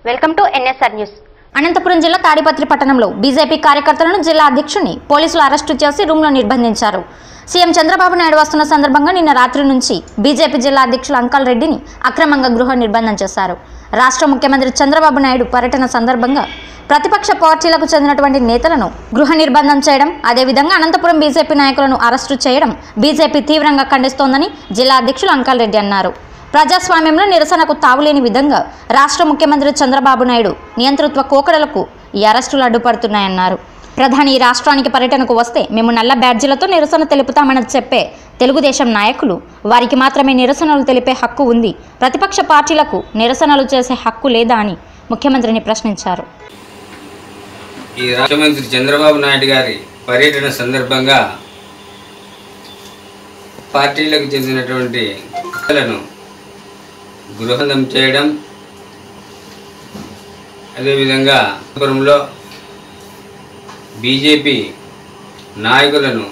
welcome to NSR news Anantapuram జిల్లా తాడిపత్రి పట్టణంలో BJP కార్యకర్తలను జిల్లా అధ్యక్షుని పోలీసులు అరెస్టు చేసి రూమ్లో నిర్బంధించారు సీఎం చంద్రబాబు నాయుడు వస్తున్న సందర్భంగా నిన్న రాత్రి నుంచి బీజేపీ జిల్లా అధ్యక్షులు అంకల్ రెడ్డిని అక్రమంగా గృహ నిర్బంధం చేశారు రాష్ట్ర ముఖ్యమంత్రి చంద్రబాబు నాయుడు పర్యటన సందర్భంగా ప్రతిపక్ష పార్టీలకు చెందినటువంటి నేతలను గృహ నిర్బంధం చేయడం అదేవిధంగా అనంతపురం బీజేపీ నాయకులను అరెస్టు చేయడం బీజేపీ తీవ్రంగా ఖండిస్తోందని జిల్లా అధ్యక్షులు అంకల్ రెడ్డి అన్నారు ప్రజాస్వామ్యంలో నిరసనకు తావులేని విధంగా రాష్ట్ర ముఖ్యమంత్రి చంద్రబాబు నాయుడు నియంతృత్వ కోకడలకు ఈ అరెస్టులు అడ్డుపడుతున్నాయన్నారు ప్రధాని ఈ రాష్ట్రానికి పర్యటనకు వస్తే మేము నల్ల బ్యాడ్జీలతో నిరసన తెలుపుతామని చెప్పే తెలుగుదేశం నాయకులు వారికి మాత్రమే నిరసనలు తెలిపే హక్కు ఉంది ప్రతిపక్ష పార్టీలకు నిరసనలు చేసే హక్కు లేదా అని ముఖ్యమంత్రిని ప్రశ్నించారు ఈ రాష్ట్రమంత్రి చంద్రబాబు నాయుడు గారి పర్యటన సందర్భంగా పార్టీలకు చెందినటువంటి నేతలను గృహందం చేయడం అదేవిధంగా అనంతపురంలో బీజేపీ నాయకులను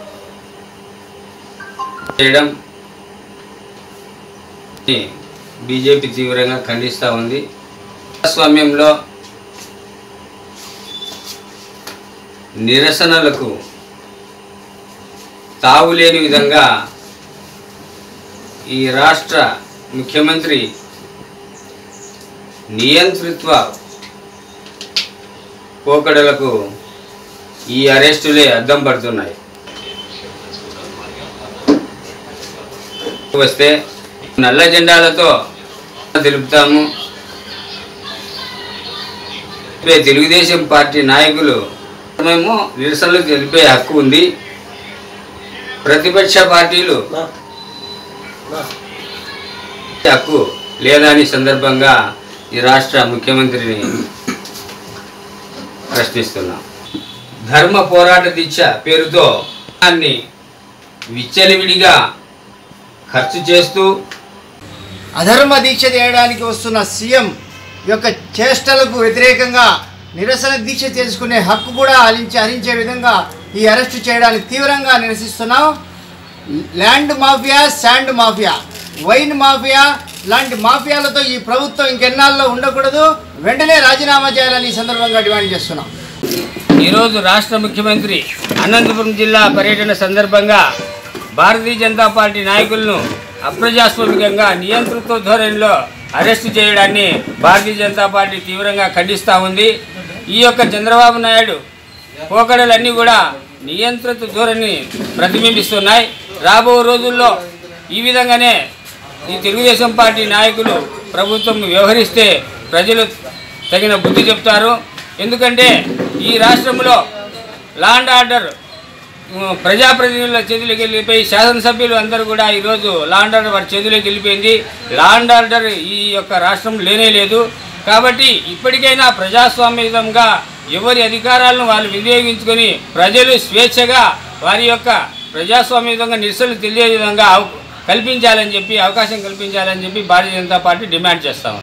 చేయడం బీజేపీ తీవ్రంగా ఖండిస్తూ ఉంది ప్రజాస్వామ్యంలో నిరసనలకు తావులేని విధంగా ఈ రాష్ట్ర ముఖ్యమంత్రి నియంతృత్వ పోకడలకు ఈ అరెస్టులే అద్దం పడుతున్నాయి వస్తే నల్ల జెండాలతో తెలుపుతాము రేపు తెలుగుదేశం పార్టీ నాయకులు మేము నిరసనలు తెలిపే హక్కు ఉంది ప్రతిపక్ష పార్టీలు హక్కు లేదా అని సందర్భంగా ఈ రాష్ట్ర ముఖ్యమంత్రిని ప్రశ్నిస్తున్నాం ధర్మ పోరాట దీక్ష పేరుతో దాన్ని విచ్చలవిడిగా ఖర్చు చేస్తూ అధర్మ దీక్ష చేయడానికి వస్తున్న సీఎం యొక్క చేష్టలకు వ్యతిరేకంగా నిరసన దీక్ష చేసుకునే హక్కు కూడా హరించి హరించే విధంగా ఈ అరెస్టు చేయడానికి తీవ్రంగా నిరసిస్తున్నాం land mafia sand mafia wine mafia లాంటి మాఫియాలతో ఈ ప్రభుత్వం ఇంకెన్నాళ్ళలో ఉండకూడదు వెంటనే రాజీనామా చేయాలని ఈ సందర్భంగా డిమాండ్ చేస్తున్నాం ఈరోజు రాష్ట్ర ముఖ్యమంత్రి అనంతపురం జిల్లా పర్యటన సందర్భంగా భారతీయ జనతా పార్టీ నాయకులను అప్రజాస్వామికంగా నియంతృత్వ ధోరణిలో అరెస్టు చేయడాన్ని భారతీయ జనతా పార్టీ తీవ్రంగా ఖండిస్తూ ఉంది ఈ యొక్క చంద్రబాబు నాయుడు పోకడలన్నీ కూడా నియంత్రిత ధోరణి ప్రతిబింబిస్తున్నాయి రాబో రోజుల్లో ఈ విధంగానే ఈ తెలుగుదేశం పార్టీ నాయకులు ప్రభుత్వం వ్యవహరిస్తే ప్రజలు తగిన బుద్ధి చెప్తారు ఎందుకంటే ఈ రాష్ట్రంలో లాండ్ ఆర్డర్ ఉమ్, ప్రజాప్రతినిధుల చేతులకు వెళ్ళిపోయి శాసనసభ్యులు అందరూ కూడా ఈరోజు లాండ్ ఆర్డర్ వారి చేతులకు వెళ్ళిపోయింది లాండ్ ఆర్డర్ ఈ యొక్క రాష్ట్రం లేనే లేదు కాబట్టి ఇప్పటికైనా ప్రజాస్వామ్యంగా ఎవరి అధికారాలను వాళ్ళు వినియోగించుకొని ప్రజలు స్వేచ్ఛగా వారి యొక్క ప్రజాస్వామ్యంగా నిరసనలు తెలియ విధంగా అవ- కల్పించాలని చెప్పి అవకాశం కల్పించాలని చెప్పి భారతీయ జనతా పార్టీ డిమాండ్ చేస్తాం